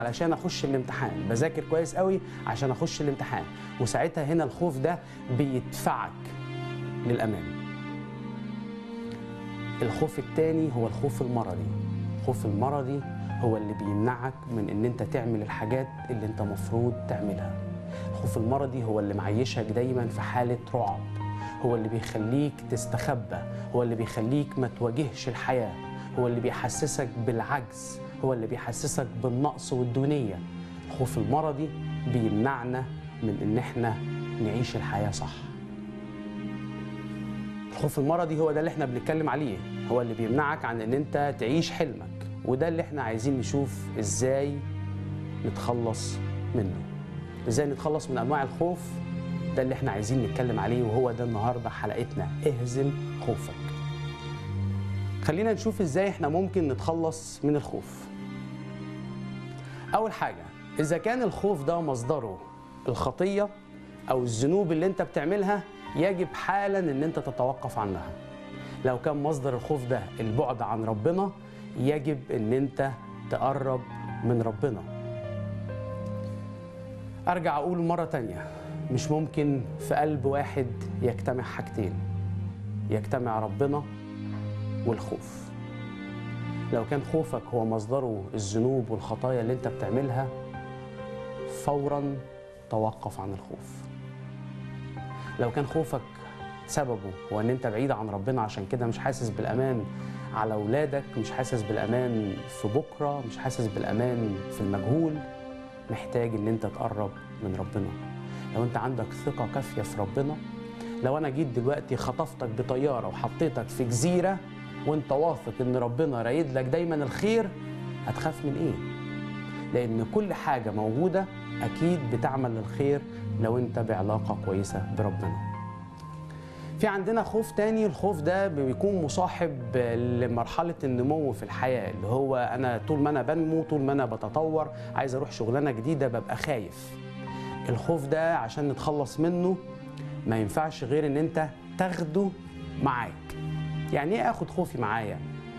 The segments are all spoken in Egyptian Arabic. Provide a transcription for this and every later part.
علشان اخش الامتحان بذاكر كويس قوي عشان اخش الامتحان وساعتها هنا الخوف ده بيدفعك للامام الخوف التاني هو الخوف المرضي الخوف المرضي هو اللي بيمنعك من ان انت تعمل الحاجات اللي انت مفروض تعملها الخوف المرضي هو اللي معيشك دايما في حالة رعب هو اللي بيخليك تستخبى هو اللي بيخليك ما تواجهش الحياة هو اللي بيحسسك بالعجز هو اللي بيحسسك بالنقص والدونية الخوف المرضي بيمنعنا من ان احنا نعيش الحياة صح الخوف المرضي هو ده اللي احنا بنتكلم عليه هو اللي بيمنعك عن ان انت تعيش حلمك وده اللي احنا عايزين نشوف ازاي نتخلص منه ازاي نتخلص من انواع الخوف ده اللي احنا عايزين نتكلم عليه وهو ده النهارده حلقتنا اهزم خوفك خلينا نشوف ازاي احنا ممكن نتخلص من الخوف اول حاجه اذا كان الخوف ده مصدره الخطيه او الذنوب اللي انت بتعملها يجب حالا ان انت تتوقف عنها لو كان مصدر الخوف ده البعد عن ربنا يجب ان انت تقرب من ربنا ارجع اقول مره تانية مش ممكن في قلب واحد يجتمع حاجتين يجتمع ربنا والخوف لو كان خوفك هو مصدره الذنوب والخطايا اللي انت بتعملها فورا توقف عن الخوف لو كان خوفك سببه هو ان انت بعيد عن ربنا عشان كده مش حاسس بالامان على اولادك مش حاسس بالامان في بكره مش حاسس بالامان في المجهول محتاج ان انت تقرب من ربنا لو انت عندك ثقه كافيه في ربنا لو انا جيت دلوقتي خطفتك بطياره وحطيتك في جزيره وانت واثق ان ربنا رايد لك دايما الخير هتخاف من ايه لان كل حاجه موجوده اكيد بتعمل للخير لو انت بعلاقه كويسه بربنا في عندنا خوف تاني الخوف ده بيكون مصاحب لمرحلة النمو في الحياة اللي هو أنا طول ما أنا بنمو طول ما أنا بتطور عايز أروح شغلانة جديدة ببقى خايف الخوف ده عشان نتخلص منه ما ينفعش غير إن أنت تاخده معاك يعني إيه آخد خوفي معايا؟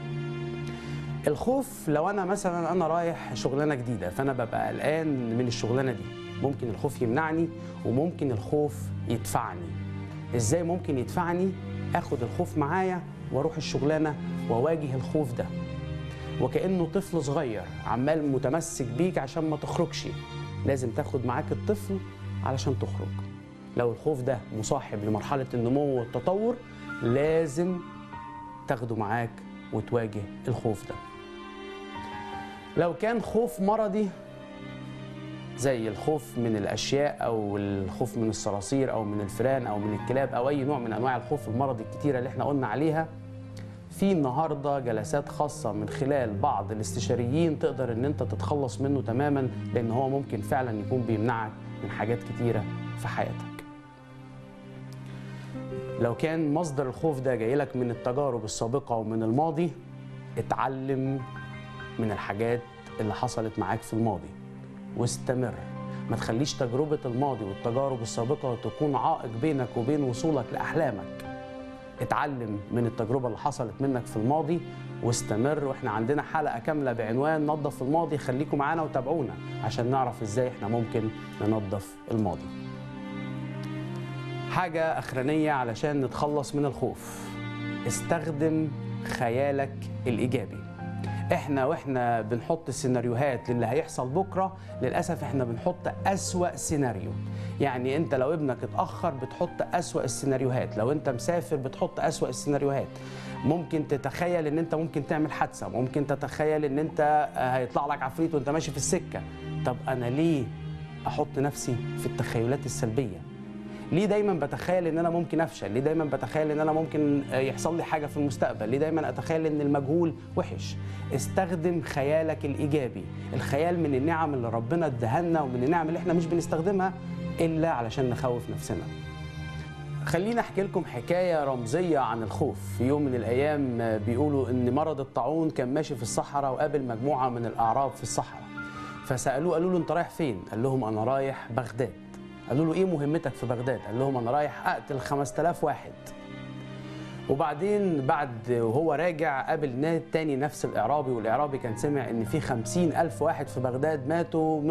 الخوف لو أنا مثلا أنا رايح شغلانة جديدة فأنا ببقى قلقان من الشغلانة دي ممكن الخوف يمنعني وممكن الخوف يدفعني ازاي ممكن يدفعني اخد الخوف معايا واروح الشغلانه واواجه الخوف ده وكانه طفل صغير عمال متمسك بيك عشان ما تخرجش لازم تاخد معاك الطفل علشان تخرج لو الخوف ده مصاحب لمرحله النمو والتطور لازم تاخده معاك وتواجه الخوف ده لو كان خوف مرضي زي الخوف من الاشياء او الخوف من الصراصير او من الفئران او من الكلاب او اي نوع من انواع الخوف المرضي الكتيره اللي احنا قلنا عليها في النهارده جلسات خاصه من خلال بعض الاستشاريين تقدر ان انت تتخلص منه تماما لان هو ممكن فعلا يكون بيمنعك من حاجات كتيره في حياتك لو كان مصدر الخوف ده جاي لك من التجارب السابقه ومن الماضي اتعلم من الحاجات اللي حصلت معاك في الماضي واستمر ما تخليش تجربة الماضي والتجارب السابقة تكون عائق بينك وبين وصولك لأحلامك اتعلم من التجربة اللي حصلت منك في الماضي واستمر واحنا عندنا حلقة كاملة بعنوان نظف الماضي خليكم معانا وتابعونا عشان نعرف ازاي احنا ممكن ننظف الماضي حاجة أخرانية علشان نتخلص من الخوف استخدم خيالك الإيجابي احنا واحنا بنحط السيناريوهات للي هيحصل بكره للاسف احنا بنحط اسوا سيناريو يعني انت لو ابنك اتاخر بتحط اسوا السيناريوهات لو انت مسافر بتحط اسوا السيناريوهات ممكن تتخيل ان انت ممكن تعمل حادثه ممكن تتخيل ان انت هيطلع لك عفريت وانت ماشي في السكه طب انا ليه احط نفسي في التخيلات السلبيه ليه دايما بتخيل ان انا ممكن افشل ليه دايما بتخيل ان انا ممكن يحصل لي حاجه في المستقبل ليه دايما اتخيل ان المجهول وحش استخدم خيالك الايجابي الخيال من النعم اللي ربنا ادهنا ومن النعم اللي احنا مش بنستخدمها الا علشان نخوف نفسنا خلينا احكي لكم حكايه رمزيه عن الخوف في يوم من الايام بيقولوا ان مرض الطاعون كان ماشي في الصحراء وقابل مجموعه من الاعراب في الصحراء فسالوه قالوا له انت رايح فين قال لهم انا رايح بغداد قالوا له ايه مهمتك في بغداد؟ قال لهم انا رايح اقتل 5000 واحد. وبعدين بعد وهو راجع قابل نا- تاني نفس الإعرابي والإعرابي كان سمع إن في خمسين ألف واحد في بغداد ماتوا